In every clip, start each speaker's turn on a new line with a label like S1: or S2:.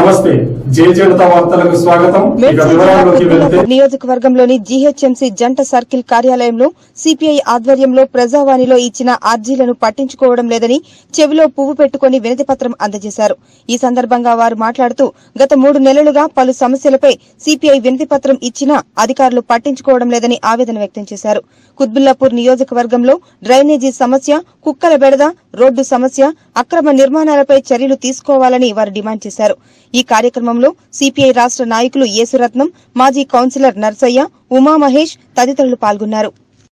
S1: నమస్తే జే జనతా వార్తలకు స్వాగతం ఇక వివరాల్లోకి వెళ్తే
S2: మేడ్చల్ నియోజకవర్గంలోని జీహెచ్ఎంసీ జంట సర్కిల్ కార్యాలయంలో సిపిఐ ఆధ్వర్యంలో ప్రజావాణిలో ఇచ్చిన అర్జీలను పట్టించుకోవడం లేదని చెవిలో పువ్వు పెట్టుకుని వినతి పత్రం అందజేశారు ఈ సందర్భంగా వారు మాట్లాడుతూ గత మూడు నెలలుగా పలు సమస్యలపై సిపిఐ వినతి పత్రం ఇచ్చినా అధికారులు పట్టించుకోవడం లేదని ఆవేదన వ్యక్తం చేశారు కుత్బుల్లాపూర్ నియోజకవర్గంలో డ్రైనేజీ సమస్య కుక్కల బెడద రోడ్డు సమస్య అక్రమ నిర్మాణాలపై చర్యలు తీసుకోవాలని వారు డిమాండ్ చేశారు ఈ కార్యక్రమంలో సిపిఐ రాష్ట నాయకులు యేసురత్నం మాజీ కౌన్సిలర్ నర్సయ్య ఉమామహేష్ తదితరులు పాల్గొన్నారు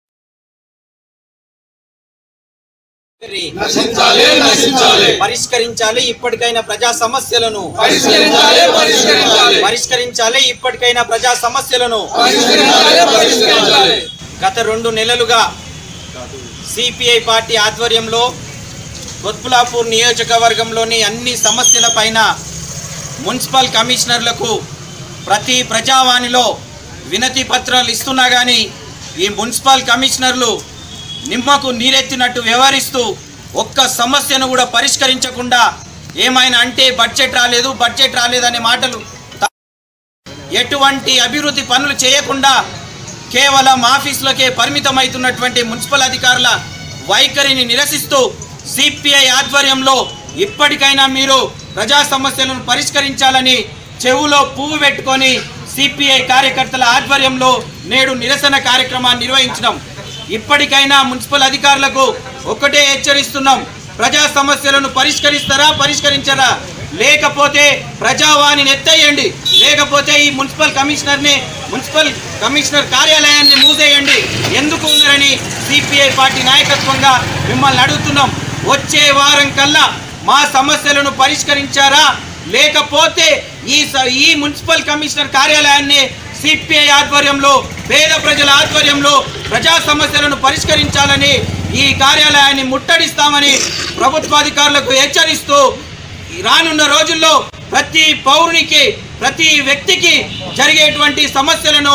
S3: నశించాలి నశించాలి
S4: పరిష్కరించాలి ఇప్పటికైనా ప్రజా సమస్యలను
S3: పరిష్కరించాలి పరిష్కరించాలి
S4: పరిష్కరించాలి ఇప్పటికైనా ప్రజా సమస్యలను
S3: పరిష్కరించాలి పరిష్కరించాలి
S4: గత రెండు నెలలుగా సిపిఐ పార్టీ ఆధ్వర్యంలో కొత్పులాపూర్ నియోజకవర్గంలోని అన్ని సమస్యలపైన మున్సిపల్ కమిషనర్లకు ప్రతి ప్రజావాణిలో వినతి పత్రాలు ఇస్తున్నా కానీ ఈ మున్సిపల్ కమిషనర్లు నిమ్మకు నీరెత్తినట్టు వ్యవహరిస్తూ ఒక్క సమస్యను కూడా పరిష్కరించకుండా ఏమైనా అంటే బడ్జెట్ రాలేదు బడ్జెట్ రాలేదనే మాటలు త- ఎటువంటి అభివృద్ధి పనులు చేయకుండా కేవలం ఆఫీసులకే పరిమితమవుతున్నటువంటి మున్సిపల్ అధికారుల వైఖరిని నిరసిస్తూ సిపిఐ ఆధ్వర్యంలో ఇప్పటికైనా మీరు ప్రజా సమస్యలను పరిష్కరించాలని చెవులో పువ్వు పెట్టుకొని సిపిఐ కార్యకర్తల ఆధ్వర్యంలో నేడు నిరసన కార్యక్రమాన్ని నిర్వహించినాం ఇప్పటికైనా మున్సిపల్ అధికారులకు ఒక్కటే హెచ్చరిస్తున్నాం ప్రజా సమస్యలను పరిష్కరిస్తారా పరిష్కరించరా లేకపోతే ప్రజావాణిని ఎత్తేయండి లేకపోతే ఈ మున్సిపల్ కమిషనర్ని మున్సిపల్ కమిషనర్ కార్యాలయాన్ని మూసేయండి ఎందుకు ఉన్నారని సిపిఐ పార్టీ నాయకత్వంగా మిమ్మల్ని అడుగుతున్నాం వచ్చే వారం కల్లా మా సమస్యలను పరిష్కరించారా లేకపోతే ఈ స- ఈ మున్సిపల్ కమిషనర్ కార్యాలయాన్ని సిపిఐ ఆధ్వర్యంలో పేద ప్రజల ఆధ్వర్యంలో ప్రజా సమస్యలను పరిష్కరించాలని ఈ కార్యాలయాన్ని ముట్టడిస్తామని ప్రభుత్వాధికారులకు హెచ్చరిస్తూ ఈ రానున్న రోజుల్లో ప్రతి పౌరునికి ప్రతి వ్యక్తికి జరిగేటువంటి సమస్యలను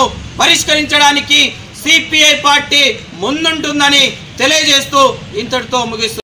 S4: పరిష్కరించడానికి సిపిఐ పార్టీ ముందుంటుందని తెలియజేస్తూ ఇంతటితో ముగిస్తూ